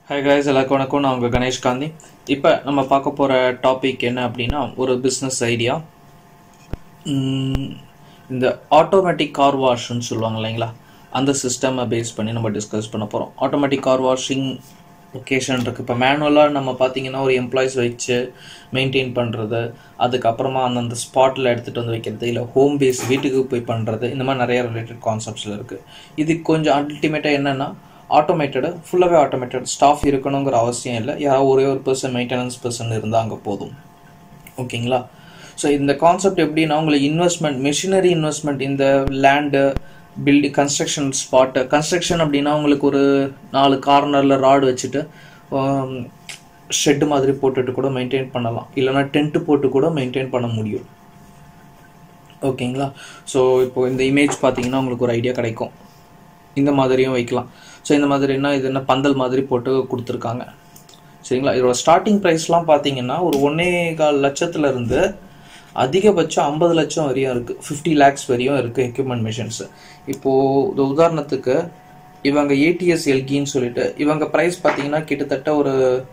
hi guys எல்லாருக்கும் வணக்கம் நான் உங்கள் கணேஷ் காந்தி இப்போ நம்ம பார்க்க போகிற டாபிக் என்ன அப்படின்னா ஒரு பிஸ்னஸ் ஐடியா இந்த ஆட்டோமேட்டிக் கார் வாஷ்னு சொல்லுவாங்க இல்லைங்களா அந்த சிஸ்டமை பேஸ் பண்ணி நம்ம டிஸ்கஸ் பண்ண போகிறோம் ஆட்டோமேட்டிக் கார் வாஷிங் லொக்கேஷன் இருக்குது இப்போ மேனுவலாக நம்ம பார்த்தீங்கன்னா ஒரு எம்ப்ளாயிஸ் வச்சு மெயின்டைன் பண்ணுறது அதுக்கப்புறமா அந்தந்த ஸ்பாட்டில் எடுத்துகிட்டு வந்து வைக்கிறது இல்லை ஹோம் பேஸ் வீட்டுக்கு போய் பண்ணுறது இந்த மாதிரி நிறைய ரிலேட்டட் கான்செப்ட்ஸில் இருக்குது இது கொஞ்சம் அல்டிமேட்டாக என்னென்னா ஆட்டோமேட்டடு ஃபுல்லாகவே ஆட்டோமேட்டட் ஸ்டாஃப் இருக்கணுங்கிற அவசியம் இல்லை யாராவது ஒரே ஒரு பர்சன் மெயின்டெனன்ஸ் பர்சன் இருந்தால் அங்கே போதும் ஓகேங்களா ஸோ இந்த கான்செப்ட் எப்படின்னா உங்களுக்கு இன்வெஸ்ட்மெண்ட் மெஷினரி இன்வெஸ்ட்மெண்ட் இந்த land building construction spot construction அப்படின்னா உங்களுக்கு ஒரு நாலு கார்னரில் ராடு வச்சுட்டு ஷெட்டு மாதிரி போட்டுட்டு கூட மெயின்டைன் பண்ணலாம் இல்லைனா டென்ட்டு போட்டு கூட மெயின்டைன் பண்ண முடியும் ஓகேங்களா ஸோ இப்போ இந்த இமேஜ் பார்த்தீங்கன்னா உங்களுக்கு ஒரு ஐடியா கிடைக்கும் இந்த மாதிரியும் வைக்கலாம் ஸோ இந்த மாதிரினா இது என்ன பந்தல் மாதிரி போட்டு கொடுத்துருக்காங்க சரிங்களா இதோட ஸ்டார்டிங் ப்ரைஸ்லாம் பார்த்தீங்கன்னா ஒரு ஒன்னே கால் லட்சத்துல இருந்து அதிகபட்சம் ஐம்பது லட்சம் வரையும் இருக்குது ஃபிஃப்டி லேக்ஸ் வரையும் இருக்குது எக்யூப்மெண்ட் மிஷின்ஸ் இப்போது ஒரு உதாரணத்துக்கு இவங்க ஏடிஎஸ் எல்கின்னு சொல்லிட்டு இவங்க ப்ரைஸ் பார்த்தீங்கன்னா கிட்டத்தட்ட ஒரு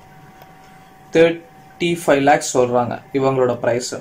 தேர்ட்டி ஃபைவ் லேக்ஸ் சொல்கிறாங்க இவங்களோட ப்ரைஸு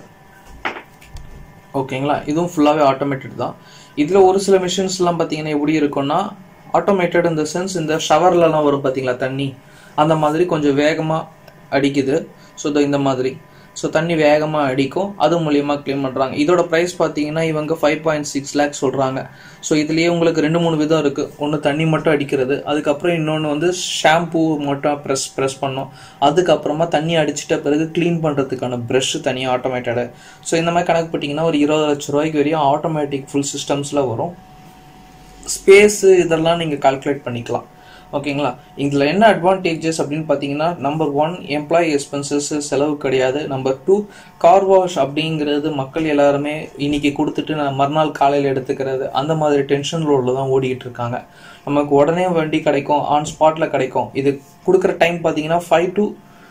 ஓகேங்களா இதுவும் ஃபுல்லாகவே ஆட்டோமேட்டட் தான் இதில் ஒரு சில மிஷின்ஸ்லாம் பார்த்தீங்கன்னா எப்படி இருக்கும்னா ஆட்டோமேட்டட் இந்த சென்ஸ் இந்த ஷவர்லலாம் வரும் பார்த்தீங்களா தண்ணி அந்த மாதிரி கொஞ்சம் வேகமாக அடிக்குது ஸோ இந்த மாதிரி ஸோ தண்ணி வேகமாக அடிக்கும் அது மூலியமாக க்ளீன் பண்ணுறாங்க இதோட ப்ரைஸ் பார்த்தீங்கன்னா இவங்க ஃபைவ் பாயிண்ட் சிக்ஸ் லேக்ஸ் சொல்கிறாங்க ஸோ இதுலேயே உங்களுக்கு ரெண்டு மூணு விதம் இருக்குது ஒன்று தண்ணி மட்டும் அடிக்கிறது அதுக்கப்புறம் இன்னொன்று வந்து ஷாம்பூ மட்டும் ப்ரெஸ் ப்ரெஸ் பண்ணோம் அதுக்கப்புறமா தண்ணி அடிச்சிட்ட பிறகு க்ளீன் பண்ணுறதுக்கான ப்ரஷ் தனியாக ஆட்டோமேட்டடு ஸோ இந்த மாதிரி கணக்கு பண்ணிங்கன்னா ஒரு இருபது லட்ச ரூபாய்க்கு வரையும் ஆட்டோமேட்டிக் ஃபுல் சிஸ்டம்ஸில் வரும் ஸ்பேஸு இதெல்லாம் நீங்கள் கால்குலேட் பண்ணிக்கலாம் ஓகேங்களா இதில் என்ன அட்வான்டேஜஸ் அப்படின்னு பார்த்தீங்கன்னா நம்பர் ஒன் எம்ப்ளாயி எக்ஸ்பென்சஸ் செலவு கிடையாது நம்பர் டூ கார் வாஷ் அப்படிங்கிறது மக்கள் எல்லாருமே இன்னைக்கு கொடுத்துட்டு நான் மறுநாள் காலையில் எடுத்துக்கிறது அந்த மாதிரி டென்ஷன் ரோடில் தான் ஓடிக்கிட்டு இருக்காங்க நமக்கு உடனே வண்டி கிடைக்கும் ஆன் ஸ்பாட்டில் கிடைக்கும் இது கொடுக்குற டைம் பார்த்தீங்கன்னா ஃபைவ் டு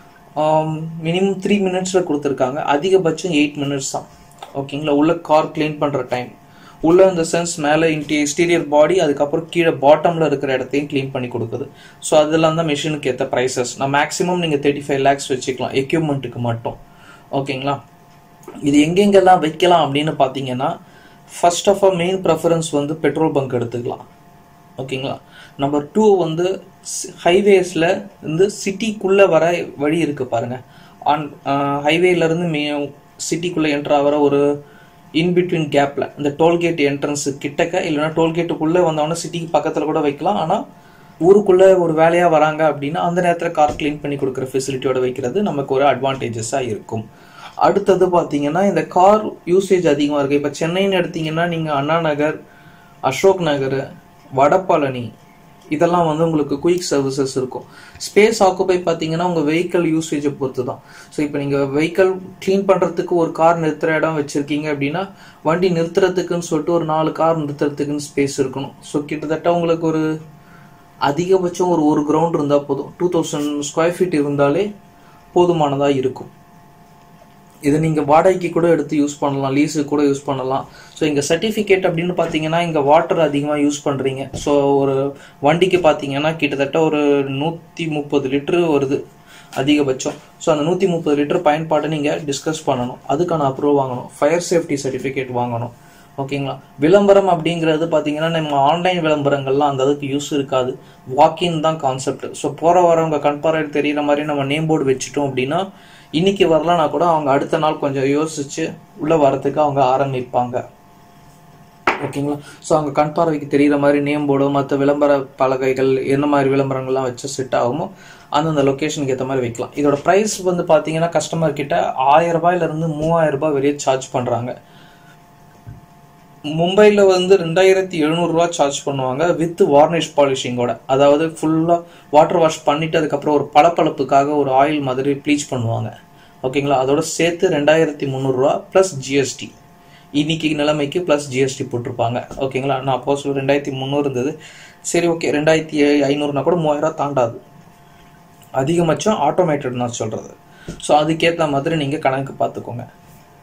மினிமம் த்ரீ மினிட்ஸில் கொடுத்துருக்காங்க அதிகபட்சம் எயிட் மினிட்ஸ் தான் ஓகேங்களா உள்ள கார் கிளீன் பண்ணுற டைம் உள்ள இந்த சென்ஸ் மேலே இன்டி எக்ஸ்டீரியர் பாடி அதுக்கப்புறம் கீழே பாட்டமில் இருக்கிற இடத்தையும் க்ளீன் பண்ணி கொடுக்குது ஸோ அதெல்லாம் தான் மிஷினுக்கு ஏற்ற ப்ரைஸஸ் நான் மேக்ஸிமம் நீங்கள் தேர்ட்டி ஃபைவ் லேக்ஸ் வச்சுக்கலாம் எக்யூப்மெண்ட்டுக்கு மட்டும் ஓகேங்களா இது எங்கெங்கெல்லாம் வைக்கலாம் அப்படின்னு பார்த்தீங்கன்னா first of all main preference வந்து பெட்ரோல் பங்க் எடுத்துக்கலாம் ஓகேங்களா நம்பர் டூ வந்து ஹைவேஸில் இருந்து சிட்டிக்குள்ளே வர வழி இருக்குது பாருங்கள் ஆன் ஹைவேலேருந்து மே சிட்டிக்குள்ளே என்ட்ரு ஆகிற ஒரு இன்பிட்வீன் கேப்பில் இந்த டோல்கேட் என்ட்ரன்ஸு கிட்டக்க இல்லைனா டோல்கேட்டுக்குள்ளே வந்தவொடனே சிட்டிக்கு பக்கத்தில் கூட வைக்கலாம் ஆனால் ஊருக்குள்ளே ஒரு வேலையாக வராங்க அப்படின்னா அந்த நேரத்தில் கார் க்ளீன் பண்ணி கொடுக்குற ஃபெசிலிட்டியோட வைக்கிறது நமக்கு ஒரு அட்வான்டேஜஸாக இருக்கும் அடுத்தது பார்த்தீங்கன்னா இந்த கார் யூசேஜ் அதிகமாக இருக்குது இப்போ சென்னைன்னு எடுத்தீங்கன்னா நீங்கள் அண்ணா நகர் அசோக் நகர் வடபழனி இதெல்லாம் வந்து உங்களுக்கு குயிக் சர்வீசஸ் இருக்கும் ஸ்பேஸ் ஆக்குபை பார்த்தீங்கன்னா உங்கள் வெஹிக்கல் யூசேஜை பொறுத்து தான் ஸோ இப்போ நீங்கள் வெஹிக்கல் க்ளீன் பண்ணுறதுக்கு ஒரு கார் நிறுத்துகிற இடம் வச்சுருக்கீங்க அப்படின்னா வண்டி நிறுத்துறதுக்குன்னு சொல்லிட்டு ஒரு நாலு கார் நிறுத்துறதுக்குன்னு ஸ்பேஸ் இருக்கணும் ஸோ கிட்டத்தட்ட உங்களுக்கு ஒரு அதிகபட்சம் ஒரு ஒரு கிரவுண்ட் இருந்தால் போதும் டூ தௌசண்ட் ஸ்கொயர் ஃபீட் இருந்தாலே போதுமானதாக இருக்கும் இதை நீங்கள் வாடகைக்கு கூட எடுத்து யூஸ் பண்ணலாம் லீஸுக்கு கூட யூஸ் பண்ணலாம் ஸோ இங்கே சர்டிஃபிகேட் அப்படின்னு பார்த்தீங்கன்னா இங்கே வாட்டர் அதிகமாக யூஸ் பண்ணுறீங்க ஸோ ஒரு வண்டிக்கு பார்த்தீங்கன்னா கிட்டத்தட்ட ஒரு நூற்றி முப்பது லிட்டரு வருது அதிகபட்சம் ஸோ அந்த நூற்றி முப்பது லிட்டர் பயன்பாட்டை நீங்கள் டிஸ்கஸ் பண்ணணும் அதுக்கான அப்ரூவ் வாங்கணும் ஃபயர் சேஃப்டி சர்டிஃபிகேட் வாங்கணும் ஓகேங்களா விளம்பரம் அப்படிங்கிறது பார்த்தீங்கன்னா நம்ம ஆன்லைன் விளம்பரங்கள்லாம் அந்த அளவுக்கு யூஸ் இருக்காது வாக்கின் தான் கான்செப்ட் ஸோ போகிற வரவங்க கண்பாரையில் தெரியிற மாதிரி நம்ம நேம் போர்டு வச்சுட்டோம் அப்படின்னா இன்னைக்கு வரலனா கூட அவங்க அடுத்த நாள் கொஞ்சம் யோசிச்சு உள்ள வரதுக்கு அவங்க ஆரம்பிப்பாங்க ஓகேங்களா ஸோ அவங்க கண் பார்வைக்கு தெரிகிற மாதிரி நேம் போர்டு மற்ற விளம்பர பலகைகள் என்ன மாதிரி விளம்பரங்கள்லாம் வச்சு செட் ஆகுமோ அந்தந்த லொக்கேஷனுக்கு ஏற்ற மாதிரி வைக்கலாம் இதோட ப்ரைஸ் வந்து பார்த்தீங்கன்னா கஸ்டமர் கிட்ட ஆயிரம் ரூபாயிலிருந்து மூவாயிரம் ரூபாய் வரையும் சார்ஜ் பண்ணுறாங்க மும்பையில் வந்து ரெண்டாயிரத்தி எழுநூறுவா சார்ஜ் பண்ணுவாங்க வித் வார்னிஷ் பாலிஷிங்கோட அதாவது ஃபுல்லாக வாட்டர் வாஷ் பண்ணிட்டு அதுக்கப்புறம் ஒரு பளபளப்புக்காக ஒரு ஆயில் மாதிரி ப்ளீச் பண்ணுவாங்க ஓகேங்களா அதோட சேர்த்து ரெண்டாயிரத்தி முந்நூறுரூவா ப்ளஸ் ஜிஎஸ்டி இன்னைக்கு நிலைமைக்கு ப்ளஸ் ஜிஎஸ்டி போட்டிருப்பாங்க ஓகேங்களா நான் அப்போ சொல்ல ரெண்டாயிரத்தி முந்நூறு இருந்தது சரி ஓகே ரெண்டாயிரத்தி ஐநூறுனா கூட மூவாயிரம் தாண்டாது அதிகபட்சம் ஆட்டோமேட்டட் நான் சொல்கிறது ஸோ அதுக்கேற்ற மாதிரி நீங்கள் கணக்கு பார்த்துக்கோங்க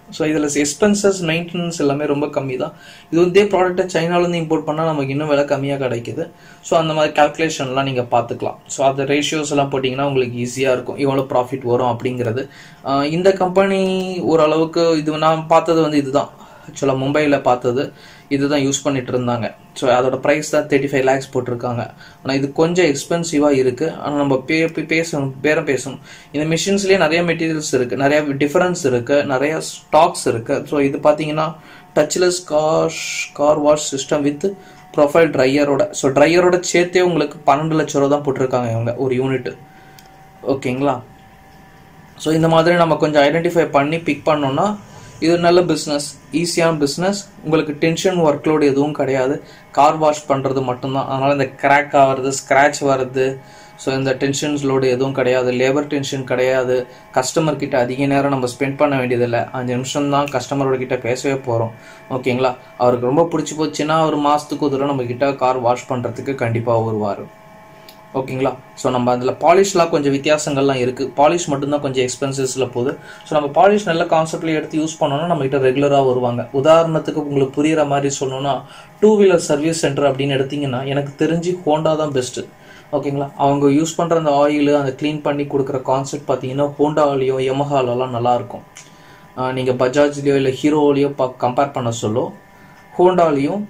ஸோ இதில் எக்ஸ்பென்சஸ் மெயின்டெனன்ஸ் எல்லாமே ரொம்ப கம்மி தான் இது இதே ப்ராடக்ட்டை சைனாலேருந்து இம்போர்ட் பண்ணால் நமக்கு இன்னும் விலை கம்மியாக கிடைக்குது ஸோ அந்த மாதிரி கால்குலேஷன்லாம் நீங்கள் பார்த்துக்கலாம் ஸோ அந்த ரேஷியோஸ் எல்லாம் போட்டிங்கன்னா உங்களுக்கு ஈஸியாக இருக்கும் எவ்வளோ ப்ராஃபிட் வரும் அப்படிங்கிறது ஆஹ் இந்த கம்பெனி ஓரளவுக்கு இது நான் பார்த்தது வந்து இதுதான் ஆக்சுவலாக மும்பையில் பார்த்தது இதுதான் யூஸ் பண்ணிட்டு இருந்தாங்க ஸோ அதோட ப்ரைஸ் தான் தேர்ட்டி ஃபைவ் லேக்ஸ் போட்டிருக்காங்க ஆனால் இது கொஞ்சம் எக்ஸ்பென்சிவாக இருக்குது ஆனால் நம்ம பே பே- பேசணும் பேரம் பேசணும் இந்த மிஷின்ஸ்லேயே நிறைய மெட்டீரியல்ஸ் இருக்குது நிறைய டிஃபரன்ஸ் இருக்குது நிறைய ஸ்டாக்ஸ் இருக்குது ஸோ இது பார்த்தீங்கன்னா touchless car car wash system with profile ட்ரையரோட ஸோ ட்ரையரோட சேர்த்தே உங்களுக்கு பன்னெண்டு லட்ச ரூபா தான் போட்டிருக்காங்க இவங்க ஒரு யூனிட் ஓகேங்களா ஸோ இந்த மாதிரி நம்ம கொஞ்சம் ஐடென்டிஃபை பண்ணி பிக் பண்ணோம்னா இது ஒரு நல்ல பிஸ்னஸ் ஈஸியான பிஸ்னஸ் உங்களுக்கு டென்ஷன் ஒர்க் லோடு எதுவும் கிடையாது கார் வாஷ் பண்ணுறது மட்டும்தான் அதனால் இந்த கிராக் ஆகிறது ஸ்க்ராட்ச் வர்றது ஸோ இந்த டென்ஷன்ஸ் லோடு எதுவும் கிடையாது லேபர் டென்ஷன் கிடையாது கஸ்டமர் கிட்ட அதிக நேரம் நம்ம ஸ்பெண்ட் பண்ண வேண்டியதில்லை அஞ்சு நிமிஷம் தான் கஸ்டமரோட கிட்ட பேசவே போகிறோம் ஓகேங்களா அவருக்கு ரொம்ப பிடிச்சி போச்சுன்னா ஒரு மாதத்துக்கு ஒரு தடவை நம்ம கிட்ட கார் வாஷ் பண்ணுறதுக்கு கண்டிப்பாக வருவார் ஓகேங்களா ஸோ நம்ம அதில் பாலிஷ்லாம் கொஞ்சம் வித்தியாசங்கள்லாம் இருக்குது பாலிஷ் மட்டும்தான் கொஞ்சம் எக்ஸ்பென்சஸில் போகுது ஸோ நம்ம பாலிஷ் நல்ல கான்செப்டில் எடுத்து யூஸ் பண்ணோம்னா நம்மகிட்ட ரெகுலராக வருவாங்க உதாரணத்துக்கு உங்களுக்கு புரியுற மாதிரி சொல்லணும்னா டூ வீலர் சர்வீஸ் சென்டர் அப்படின்னு எடுத்தீங்கன்னா எனக்கு தெரிஞ்சு ஹோண்டா தான் பெஸ்ட்டு ஓகேங்களா அவங்க யூஸ் பண்ணுற அந்த ஆயில் அந்த க்ளீன் பண்ணி கொடுக்குற கான்செப்ட் பார்த்தீங்கன்னா ஹோண்டாலேயோ எமஹாலெல்லாம் நல்லாயிருக்கும் நீங்கள் பஜாஜ்லேயோ இல்லை ஹீரோலையோ பா கம்பேர் பண்ண சொல்லோ ஹோண்டாலையும்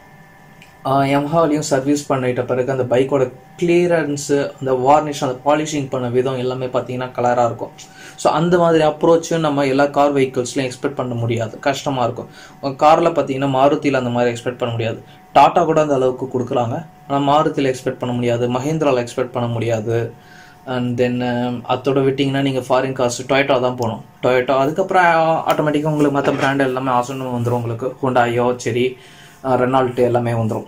எம்ஹாலையும் சர்வீஸ் பண்ணிட்ட பிறகு அந்த பைக்கோட கிளியரன்ஸு அந்த வார்னிஷ் அந்த பாலிஷிங் பண்ண விதம் எல்லாமே பார்த்தீங்கன்னா கலராக இருக்கும் ஸோ அந்த மாதிரி அப்ரோச்சும் நம்ம எல்லா கார் வெஹிக்கிள்ஸ்லையும் எக்ஸ்பெக்ட் பண்ண முடியாது கஷ்டமாக இருக்கும் காரில் பார்த்தீங்கன்னா மாருதியில் அந்த மாதிரி எக்ஸ்பெக்ட் பண்ண முடியாது டாட்டா கூட அந்த அளவுக்கு கொடுக்குறாங்க ஆனால் மாருதியில் எக்ஸ்பெக்ட் பண்ண முடியாது மஹேந்திராவில் எக்ஸ்பெக்ட் பண்ண முடியாது அண்ட் தென் அதோட விட்டிங்கன்னா நீங்கள் ஃபாரின் கார்ஸ் டொயட்டோ தான் போகணும் டொயட்டோ அதுக்கப்புறம் ஆட்டோமேட்டிக்காக உங்களுக்கு மற்ற பிராண்ட் எல்லாமே ஆசனம் வந்துடும் உங்களுக்கு ஹோண்டாயோ சரி ரெனால்ட்டு எல்லாமே வந்துடும்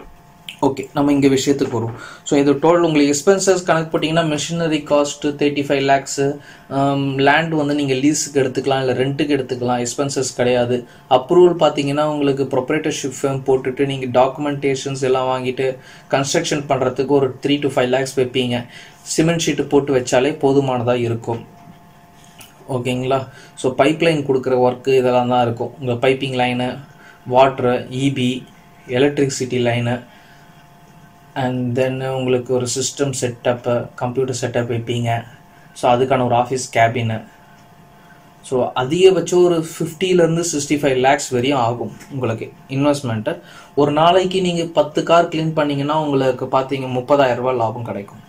ஓகே நம்ம இங்கே விஷயத்துக்கு வரும் ஸோ இது டோட்டல் உங்களுக்கு எக்ஸ்பென்சஸ் கணக்கு போட்டிங்கன்னா machinery cost thirty five lakhs land வந்து நீங்கள் லீஸுக்கு எடுத்துக்கலாம் இல்லை ரெண்ட்டுக்கு எடுத்துக்கலாம் எக்ஸ்பென்சஸ் கிடையாது அப்ரூவல் பார்த்தீங்கன்னா உங்களுக்கு ப்ரொப்ரேட்டர்ஷிப் ஃபேம் போட்டுட்டு நீங்கள் டாக்குமெண்டேஷன்ஸ் எல்லாம் வாங்கிட்டு கன்ஸ்ட்ரக்ஷன் பண்ணுறதுக்கு ஒரு த்ரீ டு ஃபைவ் லேக்ஸ் வைப்பீங்க சிமெண்ட் ஷீட்டு போட்டு வச்சாலே போதுமானதாக இருக்கும் ஓகேங்களா ஸோ பைப் லைன் கொடுக்குற ஒர்க்கு இதெல்லாம் தான் இருக்கும் உங்கள் piping line water EB electricity line and then உங்களுக்கு ஒரு சிஸ்டம் செட்டப்பு கம்ப்யூட்டர் செட்டப் வைப்பீங்க ஸோ அதுக்கான ஒரு ஆஃபீஸ் கேபினு ஸோ அதிகபட்சம் ஒரு ஃபிஃப்டிலேருந்து சிக்ஸ்டி ஃபைவ் லேக்ஸ் வரையும் ஆகும் உங்களுக்கு இன்வெஸ்ட்மெண்ட்டு ஒரு நாளைக்கு நீங்கள் பத்து கார் க்ளீன் பண்ணீங்கன்னா உங்களுக்கு பார்த்தீங்க முப்பதாயிரம் ரூபாய் லாபம் கிடைக்கும்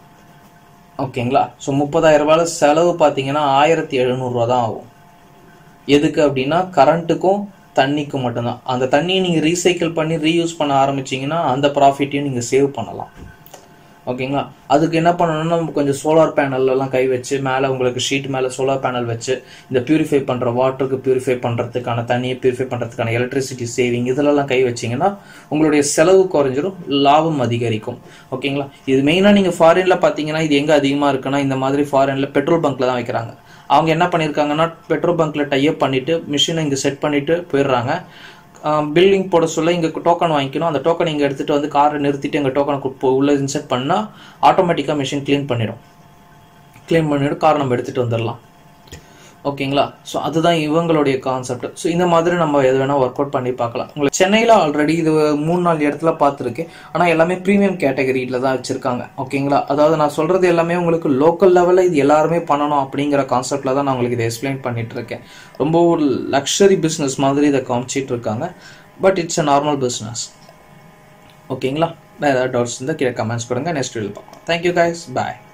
ஓகேங்களா ஸோ முப்பதாயிரம் ரூபாயில் செலவு பார்த்தீங்கன்னா ஆயிரத்தி எழுநூறுவா தான் ஆகும் எதுக்கு அப்படின்னா கரண்ட்டுக்கும் தண்ணிக்கும் மட்டும்தான் அந்த தண்ணியை நீங்கள் ரீசைக்கிள் பண்ணி ரீயூஸ் பண்ண ஆரம்பிச்சிங்கன்னா அந்த ப்ராஃபிட்டையும் நீங்கள் சேவ் பண்ணலாம் ஓகேங்களா அதுக்கு என்ன பண்ணணும்னா நம்ம கொஞ்சம் சோலார் பேனல் எல்லாம் கை வச்சு மேலே உங்களுக்கு ஷீட் மேலே சோலார் பேனல் வச்சு இந்த பியூரிஃபை பண்ணுற வாட்டருக்கு பியூரிஃபை பண்ணுறதுக்கான தண்ணியை பியூரிஃபை பண்ணுறதுக்கான எலக்ட்ரிசிட்டி சேவிங் இதிலெல்லாம் கை வச்சிங்கன்னா உங்களுடைய செலவு குறைஞ்சிரும் லாபம் அதிகரிக்கும் ஓகேங்களா இது மெயினாக நீங்கள் ஃபாரினில் பார்த்தீங்கன்னா இது எங்கே அதிகமாக இருக்குன்னா இந்த மாதிரி ஃபாரினில் பெட்ரோல் பங்க்கில் தான் வைக்கிறாங்க அவங்க என்ன பண்ணியிருக்காங்கன்னா பெட்ரோல் பங்க்கில் டைப் பண்ணிவிட்டு மிஷினை இங்கே செட் பண்ணிவிட்டு போயிடுறாங்க பில்லிங் போட சொல்ல இங்கே டோக்கன் வாங்கிக்கணும் அந்த டோக்கன் இங்கே எடுத்துகிட்டு வந்து காரை நிறுத்திட்டு எங்கள் டோக்கனை உள்ளே இன்செர்ட் பண்ணால் ஆட்டோமேட்டிக்காக மிஷின் க்ளீன் பண்ணிடும் க்ளீன் பண்ணிவிட்டு காரை நம்ம எடுத்துகிட்டு வந்துடலாம் ஓகேங்களா ஸோ அதுதான் இவங்களுடைய கான்செப்ட் ஸோ இந்த மாதிரி நம்ம எது வேணால் ஒர்க் அவுட் பண்ணி பார்க்கலாம் உங்களுக்கு சென்னையில் ஆல்ரெடி இது மூணு நாலு இடத்துல பார்த்துருக்கேன் ஆனால் எல்லாமே ப்ரீமியம் கேட்டகரியில் தான் வச்சுருக்காங்க ஓகேங்களா அதாவது நான் சொல்கிறது எல்லாமே உங்களுக்கு லோக்கல் லெவலில் இது எல்லாருமே பண்ணணும் அப்படிங்கிற கான்செப்டில் தான் நான் உங்களுக்கு இதை எக்ஸ்பிளைன் பண்ணிட்டு இருக்கேன் ரொம்ப ஒரு லக்ஸரி பிஸ்னஸ் மாதிரி இதை காமிச்சிட்டு இருக்காங்க but it's a normal business ஓகேங்களா வேறு ஏதாவது டவுட்ஸ் இருந்தால் கீழே கமெண்ட்ஸ் கொடுங்க நெக்ஸ்ட் வீடியோ பார்க்கலாம் தேங்க்யூ கைஸ் பாய்